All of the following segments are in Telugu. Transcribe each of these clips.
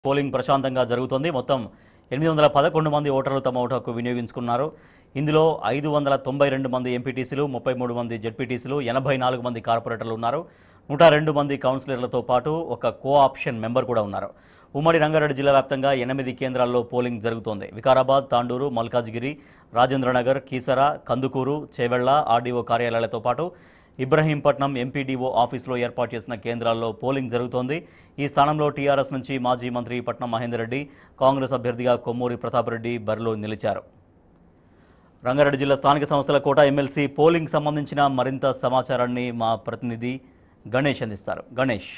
పోలింగ్ ప్రశాంతంగా జరుగుతోంది మొత్తం ఎనిమిది వందల పదకొండు మంది ఓటర్లు తమ ఓటు హక్కు వినియోగించుకున్నారు ఇందులో ఐదు వందల తొంభై రెండు మంది ఎంపీటీసీలు ముప్పై మూడు మంది జెడ్పీటీసీలు ఎనభై నాలుగు మంది కార్పొరేటర్లు ఉన్నారు నూట రెండు మంది కౌన్సిలర్లతో పాటు ఒక కో ఆప్షన్ మెంబర్ కూడా ఉన్నారు ఉమ్మడి రంగారెడ్డి జిల్లా వ్యాప్తంగా ఎనిమిది కేంద్రాల్లో పోలింగ్ జరుగుతోంది వికారాబాద్ తాండూరు మల్కాజ్గిరి రాజేంద్రనగర్ కీసర కందుకూరు చేవెళ్ల ఆర్డీఓ కార్యాలయాలతో పాటు ఇబ్రహీంపట్నం ఎంపీడీఓ ఆఫీసులో ఏర్పాటు చేసిన కేంద్రాల్లో పోలింగ్ జరుగుతోంది ఈ స్థానంలో టీఆర్ఎస్ నుంచి మాజీ మంత్రి పట్నం మహేందర్ రెడ్డి కాంగ్రెస్ అభ్యర్థిగా కొమ్మూరి ప్రతాప్ రెడ్డి బరిలో నిలిచారు రంగారెడ్డి జిల్లా స్థానిక సంస్థల కోట ఎమ్మెల్సీ పోలింగ్ సంబంధించిన మరింత సమాచారాన్ని మా ప్రతినిధి గణేష్ అందిస్తారు గణేష్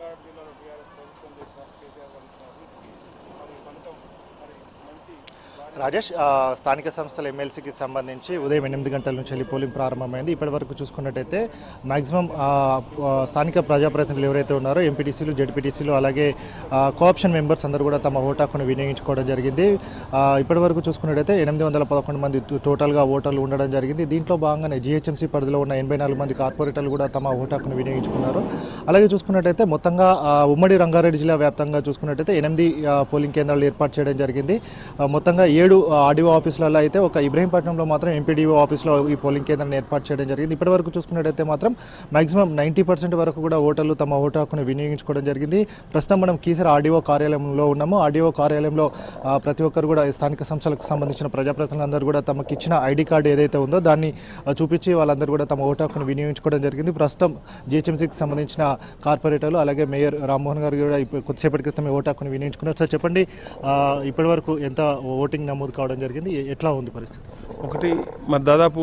రాజేష్ ఆ, స్థానిక సంస్థల ఎమ్మెల్సీకి సంబంధించి ఉదయం ఎనిమిది గంటల నుంచి వెళ్ళి పోలింగ్ ప్రారంభమైంది ఇప్పటి వరకు చూసుకున్నట్టయితే మాక్సిమం స్థానిక ప్రజాప్రతినిధులు ఎవరైతే ఉన్నారో ఎంపీటీసీలు జడ్పీటీసీలు అలాగే కోఆప్షన్ మెంబర్స్ అందరూ కూడా తమ ఓటు హక్కును వినియోగించుకోవడం జరిగింది ఆ, ఇప్పటి వరకు చూసుకున్నట్టయితే ఎనిమిది వందల పదకొండు మంది టో- టోటల్గా ఓటర్లు ఉండడం జరిగింది దీంట్లో భాగంగానే జీహెచ్ఎంసీ పరిధిలో ఉన్న ఎనభై నాలుగు మంది కార్పొరేటర్లు కూడా తమ ఓటు హక్కును వినియోగించుకున్నారు అలాగే చూసుకున్నట్టయితే మొత్తంగా ఆ, ఉమ్మడి రంగారెడ్డి జిల్లా వ్యాప్తంగా చూసుకున్నట్టయితే ఎనిమిది ఆ, పోలింగ్ కేంద్రాలు ఏర్పాటు చేయడం జరిగింది ఆ, మొత్తంగా ఏడు ఆర్డీఓ ఆఫీసులలో అయితే ఒక ఇబ్రహీంపట్నంలో మాత్రం ఎంపీడీఓ ఆఫీస్లో ఈ పోలింగ్ కేంద్రాన్ని ఏర్పాటు చేయడం జరిగింది ఇప్పటి వరకు చూసుకున్నట్టయితే మాత్రం మాక్సిమం నైంటీ పర్సెంట్ వరకు కూడా ఓటర్లు తమ ఓటు హక్కును వినియోగించుకోవడం జరిగింది ప్రస్తుతం మనం కీసర ఆర్డీఓ కార్యాలయంలో ఉన్నాము ఆర్డీఓ కార్యాలయంలో ఆ, ప్రతి ఒక్కరు కూడా ఈ స్థానిక సంస్థలకు సంబంధించిన ప్రజాప్రతినిధులందరూ కూడా తమకు ఇచ్చిన ఐడి కార్డు ఏదైతే ఉందో దాన్ని ఆ, చూపించి వాళ్ళందరూ కూడా తమ ఓటు హక్కును వినియోగించుకోవడం జరిగింది ప్రస్తుతం జిహెచ్ఎంసీకి సంబంధించిన కార్పొరేటర్లు అలాగే మేయర్ రామ్మోహన్ గారు కూడా ఇప్పుడు కొద్దిసేపటి క్రితమే ఓటు హక్కును వినియోగించుకున్నారు సార్ చెప్పండి ఆ, ఇప్పటి వరకు ఎంత ఓటింగ్ నమోదు కావడం జరిగింది ఎ- ఎట్లా ఉంది పరిస్థితి ఒకటి మరి దాదాపు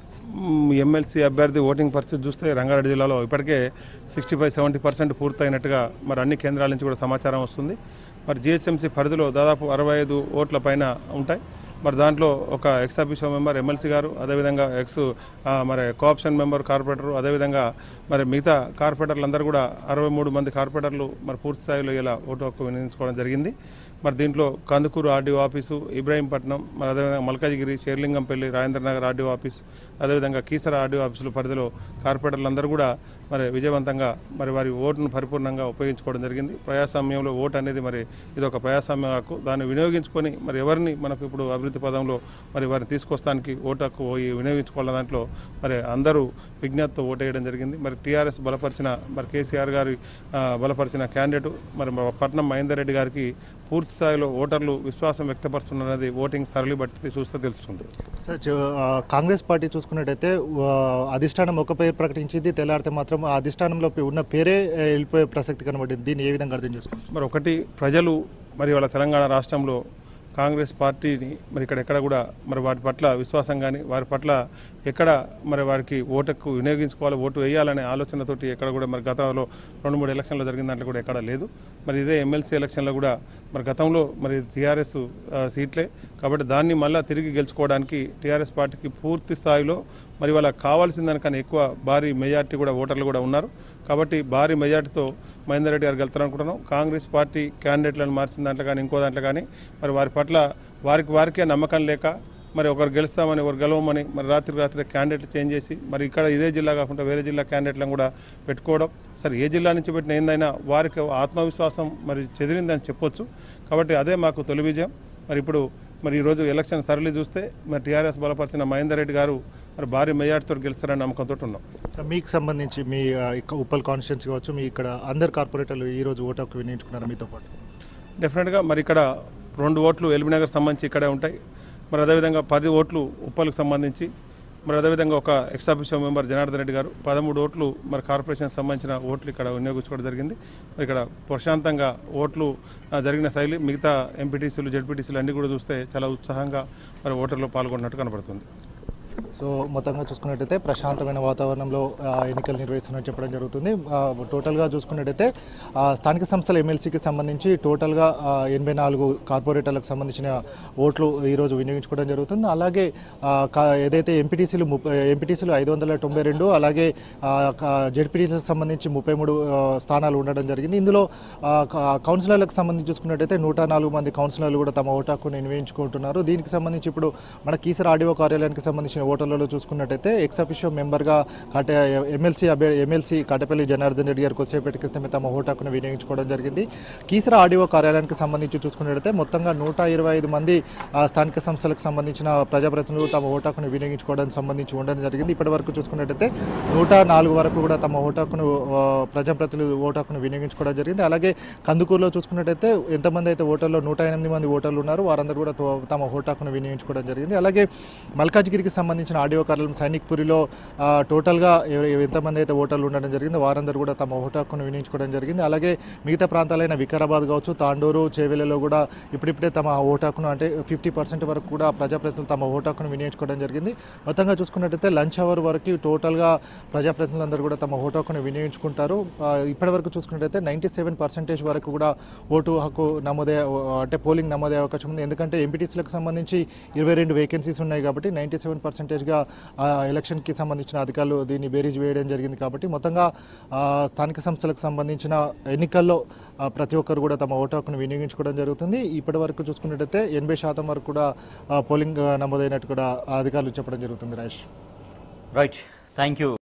ఎమ్మెల్సీ అభ్యర్థి ఓటింగ్ పరిస్థితి చూస్తే రంగారెడ్డి జిల్లాలో ఇప్పటికే సిక్స్టీ ఫైవ్ సెవెంటీ పర్సెంట్ పూర్తయినట్టుగా మరి అన్ని కేంద్రాల నుంచి కూడా సమాచారం వస్తుంది మరి జిహెచ్ఎంసీ పరిధిలో దాదాపు అరవై ఐదు ఓట్ల పైన ఉంటాయి మరి దాంట్లో ఒక ఎక్స్ అఫీషియో మెంబర్ ఎమ్మెల్సీ గారు అదేవిధంగా ఎక్స్ ఆ, మరి కోఆప్షన్ మెంబర్ కార్పొరేటర్ అదేవిధంగా మరి మిగతా కార్పొరేటర్లు కూడా అరవై మూడు మంది కార్పొరేటర్లు మరి పూర్తి స్థాయిలో ఇలా ఓటు హక్కు వినియోగించుకోవడం జరిగింది మరి దీంట్లో కందుకూరు ఆర్డీఓ ఆఫీసు ఇబ్రాహీంపట్నం మరి అదేవిధంగా మల్కాజిగిరి షేర్లింగంపల్లి రాజేంద్రనగర్ ఆర్డీఓ ఆఫీస్ అదేవిధంగా కీసర ఆర్డీఓ ఆఫీసుల పరిధిలో కార్పొరేటర్లందరూ కూడా మరి విజయవంతంగా మరి వారి ఓటును పరిపూర్ణంగా ఉపయోగించుకోవడం జరిగింది ప్రజాస్వామ్యంలో ఓటు అనేది మరి ఇది ఒక ప్రజాస్వామ్య హక్కు దాన్ని వినియోగించుకొని మరి ఎవరిని మనకు ఇప్పుడు అభివృద్ధి పదంలో మరి వారిని తీసుకొస్తానికి ఓటు హక్కు ఈ వినియోగించుకోవాల దాంట్లో మరి అందరూ విజ్ఞతతో ఓటు వేయడం జరిగింది మరి టీఆర్ఎస్ బలపరిచిన మరి కేసీఆర్ గారి ఆ, బలపరిచిన క్యాండిడేట్ మరి మా పట్నం మహేందర్ రెడ్డి గారికి పూర్తి స్థాయిలో ఓటర్లు విశ్వాసం వ్యక్తపరుస్తున్నది ఓటింగ్ సరళి బట్టి చూస్తే తెలుస్తుంది సార్ చూ- ఆ, కాంగ్రెస్ పార్టీ చూసుకున్నట్టయితే ఆ, అధిష్టానం ఒక పేరు ప్రకటించింది తెల్లారితే మాత్రం ఆ అధిష్టానంలో ఉన్న పేరే ఆ, వెళ్ళిపోయే ప్రసక్తి కనబడింది దీన్ని ఏ విధంగా అర్థం చేసుకోవచ్చు మరి ఒకటి ప్రజలు మరి వాళ్ళ తెలంగాణ రాష్ట్రంలో కాంగ్రెస్ పార్టీని మరి ఇక్కడ ఎక్కడ కూడా మరి వాటి పట్ల విశ్వాసం కానీ వారి పట్ల ఎక్కడ మరి వారికి ఓటుకు వినియోగించుకోవాలి ఓటు వేయాలనే ఆలోచనతోటి ఎక్కడ కూడా మరి గతంలో రెండు మూడు ఎలక్షన్లు జరిగిన దాంట్లో కూడా ఎక్కడ లేదు మరి ఇదే ఎమ్మెల్సీ ఎలక్షన్లో కూడా మరి గతంలో మరి టీఆర్ఎస్ సీట్లే కాబట్టి దాన్ని మళ్ళీ తిరిగి గెలుచుకోవడానికి టీఆర్ఎస్ పార్టీకి పూర్తి స్థాయిలో మరి వాళ్ళకి కావాల్సిన దానికన్నా ఎక్కువ భారీ మెజార్టీ కూడా ఓటర్లు కూడా ఉన్నారు కాబట్టి భారీ మెజార్టీతో మహేందర్ రెడ్డి గారు గెలుతారనుకుంటున్నాం కాంగ్రెస్ పార్టీ క్యాండిడేట్లను మార్చిన దాంట్లో కానీ ఇంకో దాంట్లో కానీ మరి వారి పట్ల వారికి వారికే నమ్మకం లేక మరి ఒకరు గెలుస్తామని ఒకరు గెలవమని మరి రాత్రి రాత్రి క్యాండిడేట్ చేంజ్ చేసి మరి ఇక్కడ ఇదే జిల్లా కాకుండా వేరే జిల్లా క్యాండిడేట్లను కూడా పెట్టుకోవడం సరే ఏ జిల్లా నుంచి పెట్టిన ఏందైనా వారికి ఆత్మవిశ్వాసం మరి చెదిరిందని చెప్పొచ్చు కాబట్టి అదే మాకు తొలి విజయం మరి ఇప్పుడు మరి ఈరోజు ఎలక్షన్ సరళి చూస్తే మరి టీఆర్ఎస్ బలపరిచిన మహేందర్ రెడ్డి గారు మరి భారీ మెజార్టీతో గెలుస్తారని నమ్మకంతో ఉన్నాం సార్ మీకు సంబంధించి మీ ఆ, ఇక్క- ఉప్పల్ కాన్స్టిట్యున్సీ కావచ్చు మీ ఇక్కడ అందరు కార్పొరేటర్లు ఈ రోజు ఓటు హక్కు వినియోగించుకున్నారు మీతో పాటు డెఫినెట్గా మరి ఇక్కడ రెండు ఓట్లు ఎల్బీనగర్ సంబంధించి ఇక్కడే ఉంటాయి మరి అదేవిధంగా పది ఓట్లు ఉప్పల్కి సంబంధించి మరి అదేవిధంగా ఒక ex officer member Janardhan Reddy garu పదమూడు ఓట్లు మరి కార్పొరేషన్ సంబంధించిన ఓట్లు ఇక్కడ వినియోగించుకోవడం జరిగింది మరి ఇక్కడ ప్రశాంతంగా ఓట్లు ఆ, జరిగిన శైలి మిగతా ఎంపీటీసీలు జడ్పీటీసీలు అన్ని కూడా చూస్తే చాలా ఉత్సాహంగా మరి ఓటర్లు పాల్గొన్నట్టు కనబడుతుంది సో మొత్తంగా చూసుకున్నట్టయితే ప్రశాంతమైన వాతావరణంలో ఆ, ఎన్నికలు నిర్వహిస్తున్నట్టు చెప్పడం జరుగుతుంది ఆ, టోటల్గా చూసుకున్నట్టయితే ఆ, స్థానిక సంస్థల ఎమ్మెల్సీకి సంబంధించి టోటల్గా ఆ, ఎనభై నాలుగు కార్పొరేటర్లకు సంబంధించిన ఓట్లు ఈరోజు వినియోగించుకోవడం జరుగుతుంది అలాగే ఆ, కా- ఏదైతే ఎంపీటీసీలు ముప్పై ఎంపీటీసీలు ఐదు వందల తొంభై రెండు అలాగే జెడ్పీటీసీలకు సంబంధించి ముప్పై మూడు ఆ, స్థానాలు ఉండడం జరిగింది ఇందులో ఆ, క- కౌన్సిలర్లకు సంబంధించి చూసుకున్నట్టయితే నూట నాలుగు మంది కౌన్సిలర్లు కూడా తమ ఓటు హక్కును వినియోగించుకుంటున్నారు దీనికి సంబంధించి ఇప్పుడు మన కీసర ఆర్డీఓ కార్యాలయానికి సంబంధించిన ఓటర్లలో చూసుకున్నట్టయితే ఎక్స్ అఫిషియో మెంబర్గా కాటే ఎమ్మెల్సీ అభ్య ఎమ్మెల్సీ కాటపల్లి జనార్దన్ రెడ్డి గారు కొద్దిసేపటి క్రితమే తమ ఓటు హక్కును వినియోగించుకోవడం జరిగింది కీసరా ఆడియో కార్యాలయానికి సంబంధించి చూసుకున్నట్టయితే మొత్తంగా నూట ఇరవై ఐదు మంది ఆ, స్థానిక సంస్థలకు సంబంధించిన ప్రజాప్రతినిధులు తమ ఓటు హక్కును వినియోగించుకోవడానికి సంబంధించి ఉండడం జరిగింది ఇప్పటి వరకు చూసుకున్నట్టయితే నూట నాలుగు వరకు కూడా తమ ఓటు హక్కును ఆ, ప్రజాప్రతినిధులు ఓటు హక్కును వినియోగించుకోవడం జరిగింది అలాగే కందుకూరులో చూసుకున్నట్టయితే ఎంతమంది అయితే ఓటర్లో నూట ఎనిమిది మంది ఓటర్లు ఉన్నారు వారందరూ కూడా తో- తమ ఓటు హక్కును వినియోగించుకోవడం జరిగింది అలాగే మల్కాజ్గిరికి సంబంధించిన ఆడియో కార్యాలయం సైనిక్పురిలో ఆ, టోటల్గా ఎవ- ఎంతమంది అయితే ఓటర్లు ఉండడం జరిగింది వారందరూ కూడా తమ ఓటు హక్కును వినియోగించుకోవడం జరిగింది అలాగే మిగతా ప్రాంతాలైన వికారాబాద్ కావచ్చు తాండూరు చేవెలలో కూడా ఇప్పుడిప్పుడే తమ ఓటు హక్కును అంటే ఫిఫ్టీ పర్సెంట్ వరకు కూడా ప్రజాప్రతినిధులు తమ ఓటు హక్కును వినియోగించుకోవడం జరిగింది మొత్తంగా చూసుకున్నట్టయితే లంచ్ అవర్ వరకు టోటల్గా ప్రజాప్రతినిధులందరూ కూడా తమ ఓటు హక్కును వినియోగించుకుంటారు ఆ, ఇప్పటి వరకు చూసుకున్నట్టయితే నైంటీ సెవెన్ పర్సెంటేజ్ వరకు కూడా ఓటు హక్కు నమోదే అంటే పోలింగ్ నమోదే అవకాశం ఉంది ఎందుకంటే ఎంపీటీసీలకు సంబంధించి ఇరవై రెండు వేకెన్సీస్ ఉన్నాయి కాబట్టి నైంటీ సెవెన్ పర్సెంటేజ్గా ఎలక్షన్కి సంబంధించిన అధికారులు దీన్ని బేరీజ్ వేయడం జరిగింది కాబట్టి మొత్తంగా ఆ, స్థానిక సంస్థలకు సంబంధించిన ఎన్నికల్లో ఆ, ప్రతి ఒక్కరు కూడా తమ ఓటు హక్కును వినియోగించుకోవడం జరుగుతుంది ఇప్పటి వరకు చూసుకున్నట్టయితే ఎనభై శాతం వరకు కూడా ఆ, పోలింగ్ నమోదైనట్టు కూడా అధికారులు చెప్పడం జరుగుతుంది రాజేష్ రైట్ థ్యాంక్ యూ